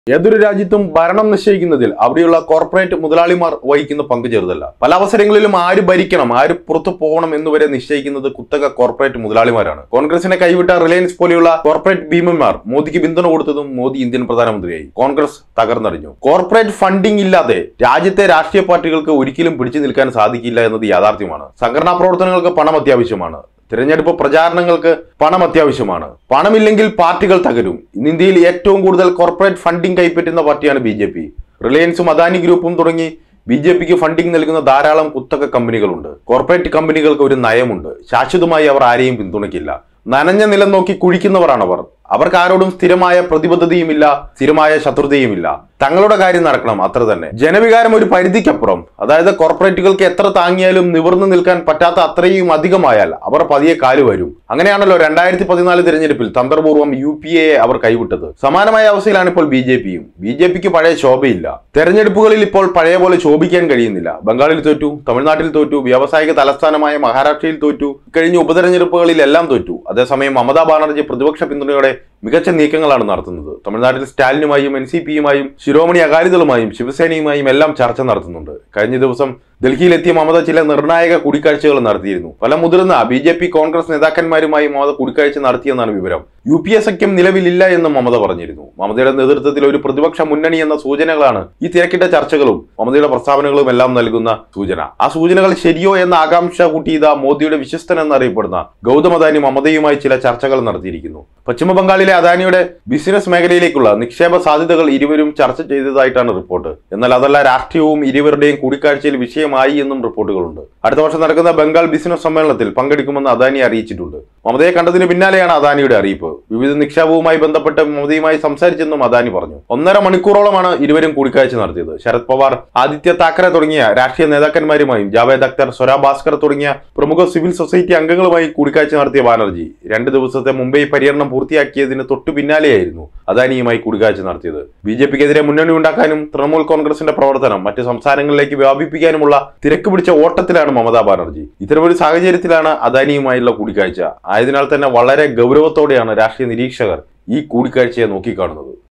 ഏതൊരു രാജ്യത്തും ഭരണം നിശ്ചയിക്കുന്നതിൽ അവിടെയുള്ള കോർപ്പറേറ്റ് മുതലാളിമാർ വഹിക്കുന്ന പങ്ക് ചെറുതല്ല പല അവസരങ്ങളിലും ആര് ഭരിക്കണം ആര് പുറത്തു പോകണം എന്നുവരെ നിശ്ചയിക്കുന്നത് കുത്തക കോർപ്പറേറ്റ് മുതലാളിമാരാണ് കോൺഗ്രസിനെ കൈവിട്ട റിലയൻസ് പോലെയുള്ള കോർപ്പറേറ്റ് ഭീമന്മാർ മോദിക്ക് പിന്തുണ കൊടുത്തതും മോദി ഇന്ത്യൻ പ്രധാനമന്ത്രിയായി കോൺഗ്രസ് തകർന്നടിഞ്ഞു കോർപ്പറേറ്റ് ഫണ്ടിംഗ് ഇല്ലാതെ രാജ്യത്തെ രാഷ്ട്രീയ പാർട്ടികൾക്ക് ഒരിക്കലും പിടിച്ചു നിൽക്കാൻ സാധിക്കില്ല എന്നത് യാഥാർത്ഥ്യമാണ് സംഘടനാ പ്രവർത്തനങ്ങൾക്ക് പണം അത്യാവശ്യമാണ് തിരഞ്ഞെടുപ്പ് പ്രചാരണങ്ങൾക്ക് പണം അത്യാവശ്യമാണ് പണമില്ലെങ്കിൽ പാർട്ടികൾ തകരും ഇന്ന് ഇന്ത്യയിൽ ഏറ്റവും കൂടുതൽ കോർപ്പറേറ്റ് ഫണ്ടിംഗ് കൈപ്പറ്റുന്ന പാർട്ടിയാണ് ബി ജെ പി റിലയൻസും അദാനി ഗ്രൂപ്പും തുടങ്ങി ബി ജെ പിക്ക് ഫണ്ടിംഗ് നൽകുന്ന ധാരാളം കുത്തക കമ്പനികളുണ്ട് കോർപ്പറേറ്റ് കമ്പനികൾക്ക് ഒരു നയമുണ്ട് ശാശ്വതമായി അവർ ആരെയും പിന്തുണയ്ക്കില്ല നനഞ്ഞ നിലം നോക്കി കുഴിക്കുന്നവരാണ് അവർ അവർക്ക് ആരോടും സ്ഥിരമായ പ്രതിബദ്ധതയുമില്ല സ്ഥിരമായ ശത്രുതയുമില്ല തങ്ങളുടെ കാര്യം നടക്കണം അത്ര തന്നെ ജനവികാരം ഒരു പരിധിക്കപ്പുറം അതായത് കോർപ്പറേറ്റുകൾക്ക് എത്ര താങ്ങിയാലും നിവർന്നു നിൽക്കാൻ പറ്റാത്ത അത്രയും അധികമായാൽ അവർ പതിയെ കാല് വരും അങ്ങനെയാണല്ലോ രണ്ടായിരത്തി പതിനാല് തിരഞ്ഞെടുപ്പിൽ തന്ത്രപൂർവ്വം യു പി എയെ അവർ കൈവിട്ടത് സമാനമായ അവസ്ഥയിലാണ് ഇപ്പോൾ ബി ജെ പിയും ബി ജെ പിക്ക് പഴയ ശോഭയില്ല തെരഞ്ഞെടുപ്പുകളിൽ ഇപ്പോൾ പഴയ പോലെ ശോഭിക്കാൻ കഴിയുന്നില്ല ബംഗാളിൽ തോറ്റു തമിഴ്നാട്ടിൽ തോറ്റു വ്യാവസായിക തലസ്ഥാനമായ മഹാരാഷ്ട്രയിൽ തോറ്റു കഴിഞ്ഞ ഉപതെരഞ്ഞെടുപ്പുകളിൽ എല്ലാം തോറ്റു അതേസമയം മമതാ ബാനർജി പ്രതിപക്ഷ പിന്തുണയോടെ മികച്ച നീക്കങ്ങളാണ് നടത്തുന്നത് തമിഴ്നാട്ടിൽ സ്റ്റാലിനുമായും എൻ സി പിയുമായും ശിരോമണി അകാലിദളുമായും ശിവസേനയുമായും എല്ലാം ചർച്ച നടത്തുന്നുണ്ട് കഴിഞ്ഞ ദിവസം ഡൽഹിയിലെത്തിയ മമത ചില നിർണായക കൂടിക്കാഴ്ചകൾ നടത്തിയിരുന്നു പല മുതിർന്ന ബി ജെ പി കോൺഗ്രസ് നേതാക്കന്മാരുമായി മമത കൂടിക്കാഴ്ച നടത്തിയെന്നാണ് വിവരം യു പി എ സഖ്യം നിലവിലില്ല എന്ന് മമത പറഞ്ഞിരുന്നു മമതയുടെ നേതൃത്വത്തിൽ ഒരു പ്രതിപക്ഷ മുന്നണി എന്ന സൂചനകളാണ് ഈ തിരക്കിട്ട ചർച്ചകളും മമതയുടെ പ്രസ്താവനകളും എല്ലാം നൽകുന്ന സൂചന ആ സൂചനകൾ ശരിയോ എന്ന ആകാംക്ഷ കൂട്ടിയത മോദിയുടെ വിശ്വസ്തൻ എന്നറിയപ്പെടുന്ന ഗൗതം അദാനി മമതയുമായി ചില ചർച്ചകൾ നടത്തിയിരിക്കുന്നു പശ്ചിമ ബംഗാളിലെ അദാനിയുടെ ബിസിനസ് മേഖലയിലേക്കുള്ള നിക്ഷേപ സാധ്യതകൾ ഇരുവരും ചർച്ച ചെയ്തതായിട്ടാണ് റിപ്പോർട്ട് എന്നാൽ അതല്ല രാഷ്ട്രീയവും ഇരുവരുടെയും കൂടിക്കാഴ്ചയിൽ വിഷയമായി എന്നും റിപ്പോർട്ടുകളുണ്ട് അടുത്ത വർഷം നടക്കുന്ന ബംഗാൾ ബിസിനസ് സമ്മേളനത്തിൽ പങ്കെടുക്കുമെന്ന് അദാനി അറിയിച്ചിട്ടുണ്ട് മമതയെ കണ്ടതിന് പിന്നാലെയാണ് അദാനിയുടെ അറിയിപ്പ് വിവിധ നിക്ഷേപവുമായി ബന്ധപ്പെട്ട് മമതയുമായി സംസാരിച്ചെന്നും അദാനി പറഞ്ഞു ഒന്നര മണിക്കൂറോളമാണ് ഇരുവരും കൂടിക്കാഴ്ച നടത്തിയത് ശരത് പവാർ ആദിത്യ താക്കറെ തുടങ്ങിയ രാഷ്ട്രീയ നേതാക്കന്മാരുമായും ജാവേദ് അക്തർ സ്വര ഭാസ്കർ തുടങ്ങിയ പ്രമുഖ സിവിൽ സൊസൈറ്റി അംഗങ്ങളുമായി കൂടിക്കാഴ്ച നടത്തിയ ബാനർജി രണ്ട് ദിവസത്തെ മുംബൈ പര്യടനം പൂർത്തിയാക്കിയതിന് തൊട്ടു പിന്നാലെയായിരുന്നു അദാനിയുമായി കൂടിക്കാഴ്ച നടത്തിയത് ബി ജെ പിക്കെതിരെ മുന്നണി ഉണ്ടാക്കാനും തൃണമൂൽ കോൺഗ്രസിന്റെ പ്രവർത്തനം മറ്റ് സംസ്ഥാനങ്ങളിലേക്ക് വ്യാപിപ്പിക്കാനുമുള്ള തിരക്ക് പിടിച്ച ഓട്ടത്തിലാണ് മമതാ ബാനർജി ഇത്തരമൊരു സാഹചര്യത്തിലാണ് അദാനിയുമായുള്ള കൂടിക്കാഴ്ച ആയതിനാൽ തന്നെ വളരെ ഗൗരവത്തോടെയാണ് രാഷ്ട്രീയ നിരീക്ഷകർ ഈ കൂടിക്കാഴ്ചയെ നോക്കിക്കാണുന്നത്